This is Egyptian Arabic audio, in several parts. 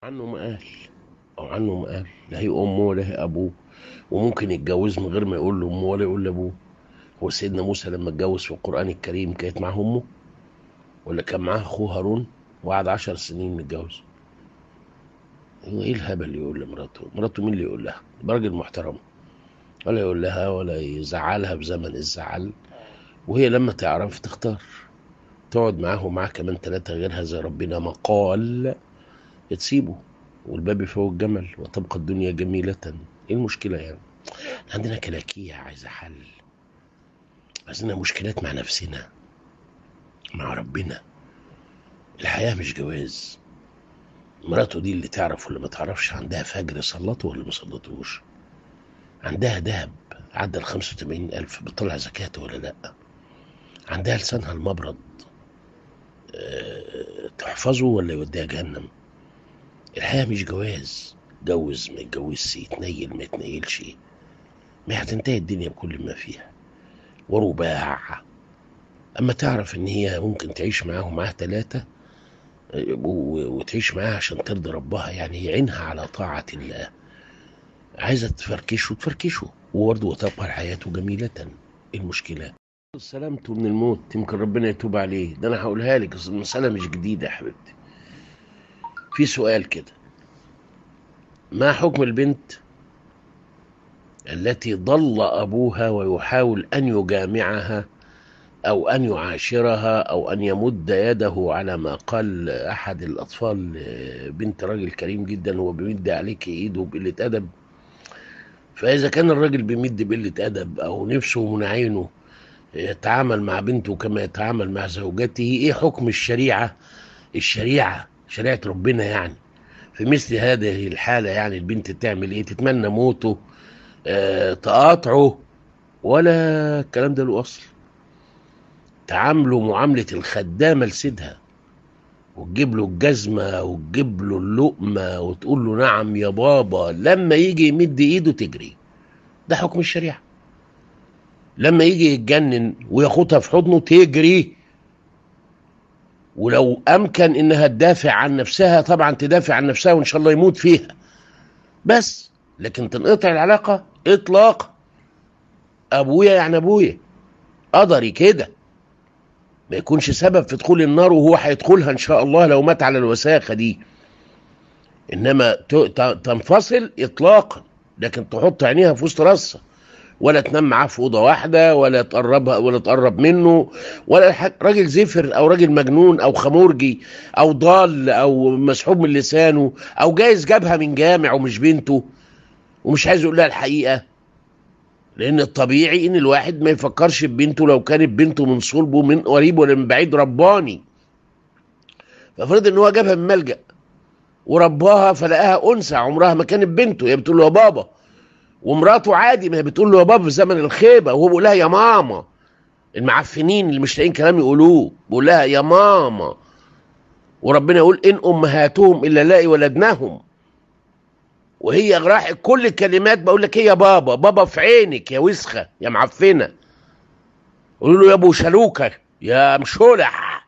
عنه ما قال او عنه ما قال لا هي امه ولا هي ابوه وممكن يتجوز من غير ما يقول لامه ولا يقول لابوه هو سيدنا موسى لما اتجوز في القران الكريم كانت معاه امه ولا كان معاه اخوه هارون وقعد عشر سنين متجوز هو ايه الهبل اللي يقول لمراته مراته مين اللي يقول لها ده راجل محترم ولا يقول لها ولا يزعلها بزمن الزعل وهي لما تعرف تختار تقعد معاه ومعاه كمان ثلاثة غيرها زي ربنا ما قال تسيبه والباب فوق الجمل وتبقى الدنيا جميلة ايه المشكلة يعني عندنا كلاكية عايزة حل عايزين مشكلات مع نفسنا مع ربنا الحياة مش جواز مراته دي اللي تعرف ولا ما تعرفش عندها فجر صلته ولا ما صلتوش عندها دهب عدى ال 85 ألف بتطلع زكاته ولا لأ عندها لسانها المبرد أه تحفظه ولا يوديها جهنم الحياة مش جواز جوز ما يتجوزش يتنيل ما يتنيلش ما هتنتهي الدنيا بكل ما فيها ورباع اما تعرف ان هي ممكن تعيش معاه ومعاه ثلاثة وتعيش معاه عشان ترضي ربها يعني يعينها على طاعة الله عايزة تفركشه تفركشه وبرضه وتبقى حياته جميلة ايه المشكلة سلامته من الموت يمكن ربنا يتوب عليه ده انا هقولها لك اصل المسألة مش جديدة يا حبيبتي في سؤال كده ما حكم البنت التي ضل ابوها ويحاول ان يجامعها او ان يعاشرها او ان يمد يده على ما قال احد الاطفال بنت راجل كريم جدا هو بيمد عليك ايده بقله ادب فاذا كان الراجل بيمد بقله ادب او نفسه من عينه يتعامل مع بنته كما يتعامل مع زوجته ايه حكم الشريعه الشريعه شريعه ربنا يعني في مثل هذه الحاله يعني البنت تعمل ايه تتمنى موته آه تقاطعه ولا الكلام ده له اصل تعامله معامله الخدامه لسيدها وتجيب له الجزمه وتجيب له اللقمه وتقول له نعم يا بابا لما يجي يمد ايده تجري ده حكم الشريعه لما يجي يتجنن وياخدها في حضنه تجري ولو امكن انها تدافع عن نفسها طبعا تدافع عن نفسها وان شاء الله يموت فيها بس لكن تنقطع العلاقه اطلاقا ابويا يعني ابويا قدري كده ما يكونش سبب في دخول النار وهو هيدخلها ان شاء الله لو مات على الوساخه دي انما تنفصل اطلاقا لكن تحط عينيها في وسط راسها ولا تنام معاه في اوضه واحده ولا تقربها ولا تقرب منه ولا راجل زفر او راجل مجنون او خمورجي او ضال او مسحوب من لسانه او جايز جابها من جامع ومش بنته ومش عايز يقول لها الحقيقه لان الطبيعي ان الواحد ما يفكرش ببنته لو كانت بنته من صلبه من قريب ولا من بعيد رباني فافرض ان هو جابها من ملجا ورباها فلقاها انثى عمرها ما كانت بنته هي بتقول له يا بابا ومراته عادي ما هي بتقول له يا بابا في زمن الخيبه وهو بيقول لها يا ماما المعفنين اللي مش لاقيين كلام يقولوه بيقول لها يا ماما وربنا يقول ان امهاتهم الا لاقي ولدناهم وهي راحت كل الكلمات بقول لك ايه يا بابا بابا في عينك يا وسخه يا معفنه قولوا له يا ابو شلوكه يا مشولح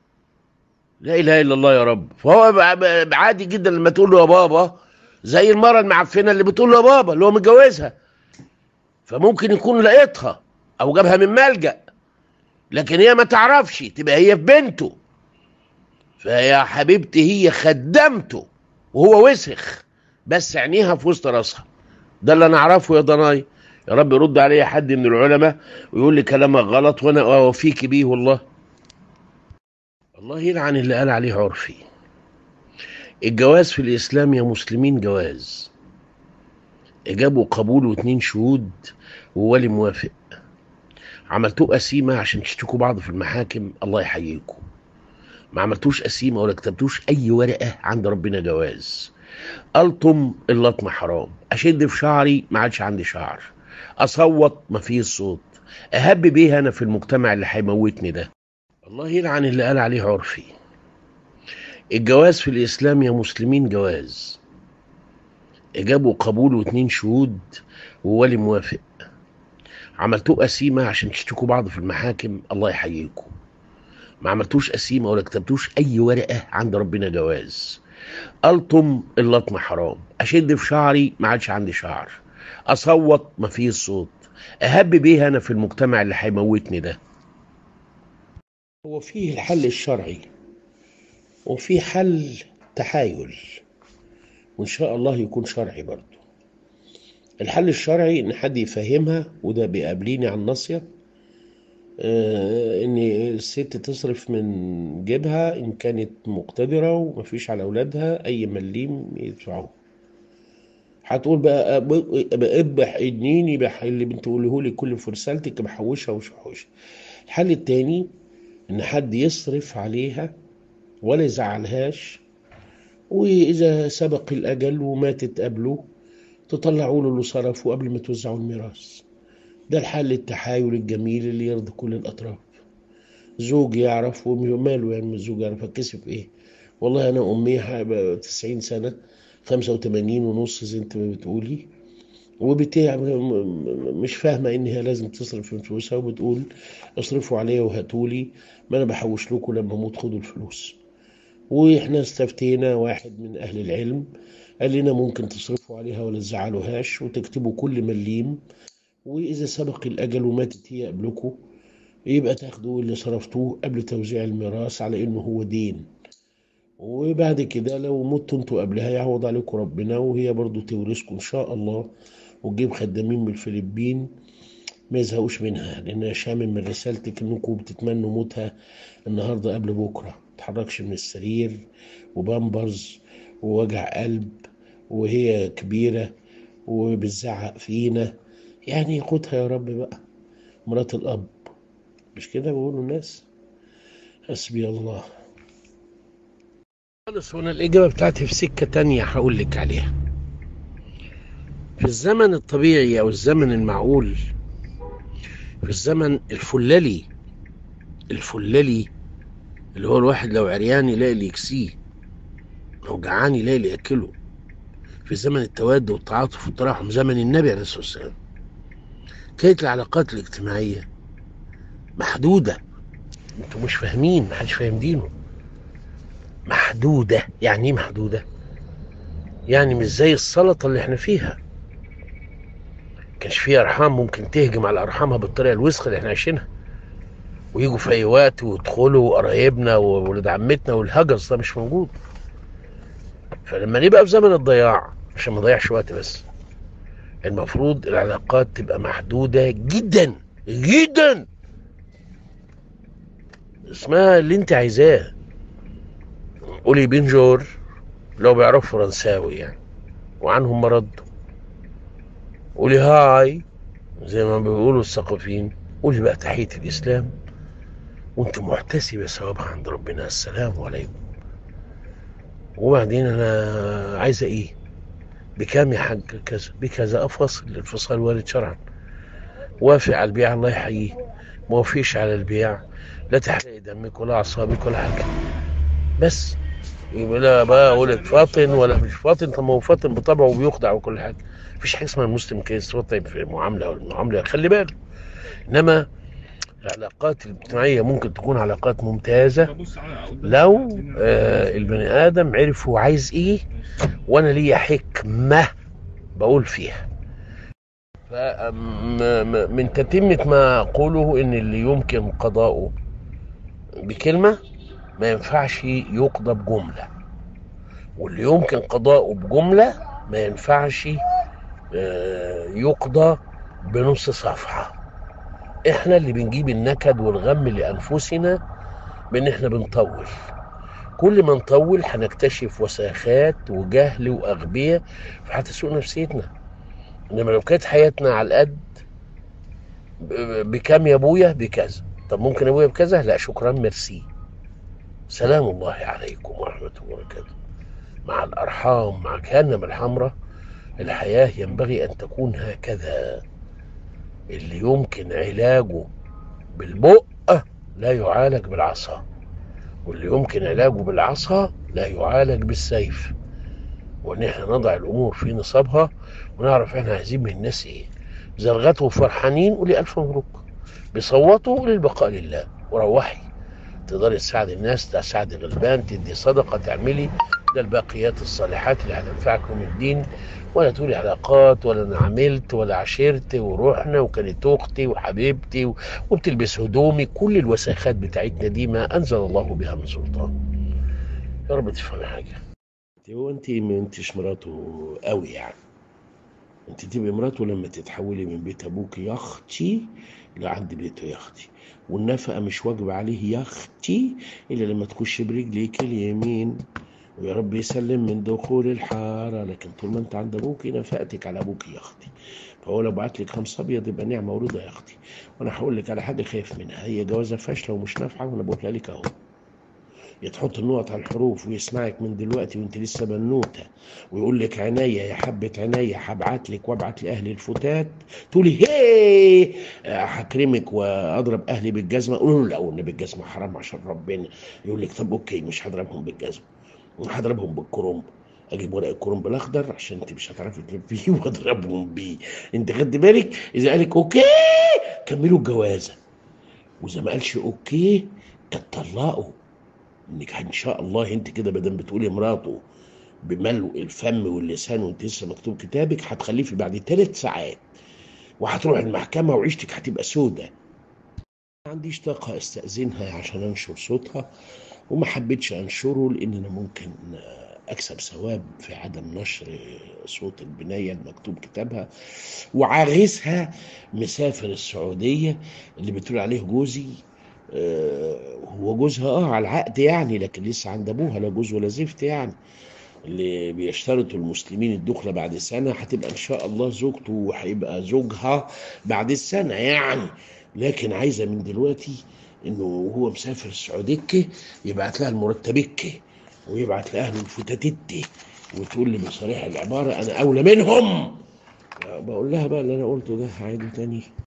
لا اله الا الله يا رب فهو عادي جدا لما تقول له يا بابا زي المرة المعفنة اللي بتقول له يا بابا اللي هو متجوزها فممكن يكون لقيتها او جابها من ملجأ لكن هي ما تعرفش تبقى هي في بنته فيا حبيبتي هي خدمته وهو وسخ بس عينيها في وسط راسها ده اللي انا اعرفه يا ضناي يا رب يرد عليا حد من العلماء ويقول لي كلامك غلط وانا اوفيك بيه والله الله يلعن اللي قال عليه عرفي الجواز في الإسلام يا مسلمين جواز إجابة وقبول واتنين شهود وولي موافق عملتوه قسيمة عشان تشتكوا بعض في المحاكم الله يحييكم ما عملتوش قسيمة ولا كتبتوش أي ورقة عند ربنا جواز ألطم اللطم حرام أشد في شعري ما عادش عندي شعر أصوت ما فيه صوت أهب بيه أنا في المجتمع اللي هيموتني ده الله يلعن اللي قال عليه عرفي الجواز في الإسلام يا مسلمين جواز إجابة وقبول واتنين شهود وولي موافق عملتوه قسيمة عشان تشتكوا بعض في المحاكم الله يحييكم ما عملتوش قسيمة ولا كتبتوش أي ورقة عند ربنا جواز الطم اللطم حرام اشد في شعري ما عادش عندي شعر اصوت ما فيش صوت اهب بيه انا في المجتمع اللي هيموتني ده هو فيه الحل الشرعي وفي حل تحايل وان شاء الله يكون شرعي برضه الحل الشرعي ان حد يفهمها وده بيقابليني على الناصيه آه، ان الست تصرف من جيبها ان كانت مقتدره ومفيش على اولادها اي مليم يدفعوه هتقول بقى أب- بقى اذبح اديني بح- اللي بتقوله لي كل في رسالتك بحوشها ومش بحوشها الحل التاني ان حد يصرف عليها ولا يزعلهاش واذا سبق الاجل وماتت قبله تطلعوا له اللي صرفه قبل ما توزعوا الميراث ده الحل التحايل الجميل اللي يرضي كل الاطراف زوج يعرف وماله يعني الزوج يعرف اتكسف ايه والله انا امي هبقى 90 سنه 85 ونص زي انت ما بتقولي وبتاع مش فاهمه ان هي لازم تصرف من فلوسها وبتقول اصرفوا عليا وهاتولي ما انا بحوش لكم لما اموت خدوا الفلوس واحنا استفتينا واحد من اهل العلم قال لنا ممكن تصرفوا عليها ولا تزعلوهاش وتكتبوا كل مليم واذا سبق الاجل وماتت هي قبلكم يبقى تاخدوا اللي صرفتوه قبل توزيع الميراث على انه هو دين وبعد كده لو متوا انتوا قبلها يعوض عليكم ربنا وهي برضو تورثكم ان شاء الله وتجيب خدامين من الفلبين ما يزهقوش منها لانها شامم من رسالتك انكم بتتمنوا موتها النهارده قبل بكره ما تتحركش من السرير وبامبرز ووجع قلب وهي كبيره وبتزعق فينا يعني خدها يا رب بقى مرات الاب مش كده بيقولوا الناس حسبي الله خالص وانا الاجابه بتاعتي في سكه تانية هقول لك عليها في الزمن الطبيعي او الزمن المعقول في الزمن الفللي الفللي اللي هو الواحد لو عريان يلاقي اللي يكسيه لو جعان يلاقي اللي ياكله في زمن التواد والتعاطف والتراحم زمن النبي عليه الصلاه والسلام كانت العلاقات الاجتماعيه محدوده انتوا مش فاهمين محدش فاهم دينه محدودة يعني ايه محدودة يعني مش زي السلطة اللي احنا فيها كانش فيها ارحام ممكن تهجم على ارحامها بالطريقة الوسخة اللي احنا عايشينها ويجوا في اي وقت ويدخلوا قرايبنا وولاد عمتنا والهجس ده مش موجود فلما نبقى في زمن الضياع عشان ما نضيعش وقت بس المفروض العلاقات تبقى محدودة جدا جدا اسمها اللي انت عايزاه قولي بنجور لو بيعرفوا فرنساوي يعني وعنهم مرض قولي هاي زي ما بيقولوا الثقافيين قولي بقى تحية الإسلام وانت محتسبة ثوابها عند ربنا السلام عليكم وبعدين أنا عايزة إيه بكام يا حاج كذا بكذا أفصل الانفصال وارد شرعا وافق على البيع الله يحييه ما وافقش على البيع لا تحرقي دمك ولا أعصابك ولا حاجة بس يبقى لا بقى اقول فاطن ولا مش فاطن طب ما هو فاطن بطبعه وبيخدع وكل حاجه مفيش حاجه اسمها المسلم كيس طيب في المعامله والمعامله خلي بالك انما العلاقات الاجتماعيه ممكن تكون علاقات ممتازه لو آه البني ادم عرف هو عايز ايه وانا ليا حكمه بقول فيها من تتمة ما أقوله إن اللي يمكن قضاؤه بكلمة ما ينفعش يقضى بجملة واللي يمكن قضاؤه بجملة ما ينفعش يقضى بنص صفحة احنا اللي بنجيب النكد والغم لأنفسنا بان احنا بنطول كل ما نطول هنكتشف وساخات وجهل وأغبية فهتسوء نفسيتنا انما لو كانت حياتنا على القد بكام يا ابويا بكذا طب ممكن ابويا بكذا لا شكرا ميرسي سلام الله عليكم ورحمة الله وبركاته مع الأرحام مع جهنم الحمراء الحياة ينبغي أن تكون هكذا اللي يمكن علاجه بالبق لا يعالج بالعصا واللي يمكن علاجه بالعصا لا يعالج بالسيف وان احنا نضع الامور في نصابها ونعرف احنا عايزين من الناس ايه زرغته فرحانين قولي الف مبروك بيصوتوا قولي البقاء لله وروحي تقدري تساعد الناس تساعد الغلبان تدي صدقه تعملي ده الباقيات الصالحات اللي هتنفعكم الدين ولا تقولي علاقات ولا انا عملت ولا عشرت ورحنا وكانت اختي وحبيبتي و- وبتلبس هدومي كل الوساخات بتاعتنا دي ما انزل الله بها من سلطان يا رب تفهمي حاجه هو انت ما انتش مراته قوي يعني انت تبقي مراته لما تتحولي من بيت ابوك يا اختي لعند بيته يا اختي والنفقه مش واجبه عليه يا اختي الا لما تخش برجليك اليمين ويا رب يسلم من دخول الحاره لكن طول ما انت عند ابوك نفقتك على ابوك يا اختي فهو لو بعت لك خمس ابيض يبقى نعمه ورضا يا اختي وانا هقول لك على حاجه خايف منها هي جوازه فاشله ومش نافعه وانا بقولها لك اهو يا تحط النقط على الحروف ويسمعك من دلوقتي وانت لسه بنوته ويقول لك عينيا يا حبه عينيا هبعت لك وابعت لاهل الفتات تقولي هي هكرمك واضرب اهلي بالجزمه قولوا له لا قلنا بالجزمه حرام عشان ربنا يقول لك طب اوكي مش هضربهم بالجزمه هضربهم بالكرنب اجيب ورق الكرنب الاخضر عشان انت مش هتعرفي تلفيه واضربهم بيه انت خدت بالك اذا قالك اوكي كملوا الجوازه واذا ما قالش اوكي تطلقوا انك ان شاء الله انت كده بدل بتقولي مراته بملء الفم واللسان وانت لسه مكتوب كتابك هتخلفي بعد ثلاث ساعات وهتروح المحكمه وعيشتك هتبقى سودة ما عنديش طاقه استاذنها عشان انشر صوتها وما حبيتش انشره لان انا ممكن اكسب ثواب في عدم نشر صوت البنايه المكتوب كتابها وعريسها مسافر السعوديه اللي بتقول عليه جوزي آه، هو جوزها اه على العقد يعني لكن لسه عند ابوها لا جوز ولا زفت يعني اللي بيشترطوا المسلمين الدخلة بعد سنة هتبقى إن شاء الله زوجته وهيبقى زوجها بعد السنة يعني لكن عايزة من دلوقتي إنه هو مسافر السعودية يبعت لها المرتبكة ويبعت لأهل الفتاتتة وتقول لي بصريح العبارة أنا أولى منهم بقول لها بقى اللي أنا قلته ده هعيده تاني